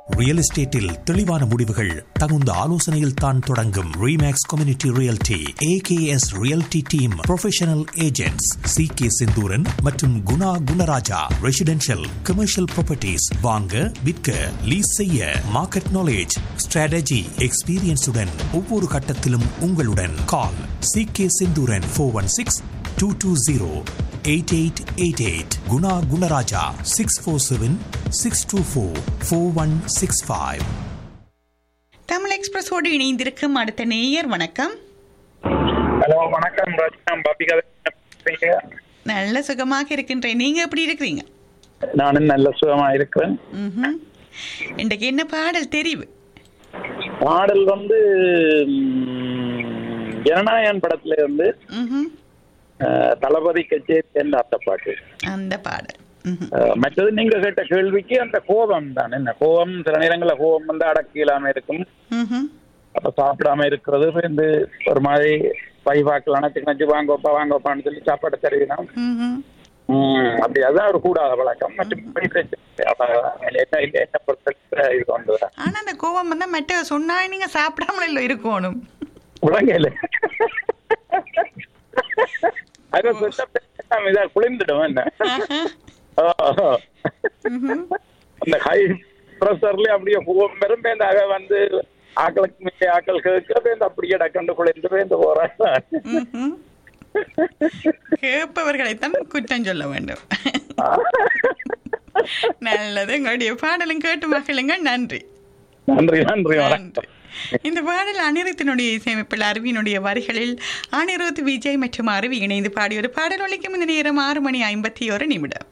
Real எஸ்டேட்டில் தெளிவான முடிவுகள் தகுந்த ஆலோசனையில் தான் தொடங்கும் Remax community realty AKS realty team professional agents C K Senthooran மற்றும் Guna Gunaraja residential commercial properties வாங்க விற்க லீஸ் செய்ய மார்க்கெட் நாலேஜ் ஸ்ட்ராட்டஜி எக்ஸ்பீரியன்ஸுடன் ஒவ்வொரு கட்டத்திலும் உங்களுடன் call C K Senthooran four one six two two zero eight eight eight eight Guna Gunaraja six four seven six two four four one six five Tamil எக்ஸ்பிரஸோடு இணைந்திருக்கும் அடுத்த நேயர் வணக்கம் ஹலோ வணக்கம் ரஜினா பாபிகா பேசுறீங்க நல்ல சுகமாக இருக்கின்றேன் நீங்க எப்படி இருக்கிறீங்க நானும் நல்ல சுகமா இருக்கிறேன் ம்ஹும். இன்றைக்கு என்ன பாடல் தெரிவு பாடல் வந்து ம், ஜனநாயகன் படத்துல இருந்து ம்ஹும். அஹ், தளபதி கச்சேரி என்ற அந்த பாட்டு அந்த பாடல் ம்ஹும். அஹ், மற்றது நீங்க கேட்ட கேள்விக்கு அந்த கோபம் தான் என்ன கோபம் சில நேரங்களில் கோபம் வந்து அடக்க இல்லாம இருக்கும் ம்ஹும். அப்ப சாப்பிடாம இருக்கிறது வந்து ஒரு மாதிரி பைவாக்கள் அணைச்சு கணச்சு வாங்கப்பா வாங்கப்பான்னு சொல்லி சாப்பாடு தருவினா ம்ஹும். ம், அப்படி அதான் ஒரு கூடாத வழக்கம் மற்றும் என்ன இல்லை என்ன பொறுத்த இது வந்ததா ஆனா அந்த கோபம் வந்தா மற்ற சொன்னா நீங்க சாப்பிடாமல இல்ல இருக்கணும் உலகையில அது சொன்ன இதா குளிர்ந்துடும் என்ன ஓ, ஓ. அந்த ஹை ப்ரெஷர்ல அப்படியே கோபம் பெரும் பேந்தாக வந்து ஆக்களுக்கு மிக்க ஆக்கள் கேட்க பேருந்து அப்படியே டக்கண்டு குளிர்ந்து பேருந்து போறாங்க ம்ஹும். கேட்பவர்களைத்தான் குற்றம் சொல்ல வேண்டும் நல்லது உங்களுடைய பாடலும் கேட்டு மகிழுங்க நன்றி நன்றி நன்றி நன்றி வணக்கம் இந்த பாடல் அனிருத்தினுடைய இசையமைப்பில் அருவியினுடைய வரிகளில் அனிருத் விஜய் மற்றும் அருவி இணைந்து பாடிய ஒரு பாடல் ஒலிக்கும் இந்த நேரம் ஆறு மணி ஐம்பத்தி ஒரு நிமிடம்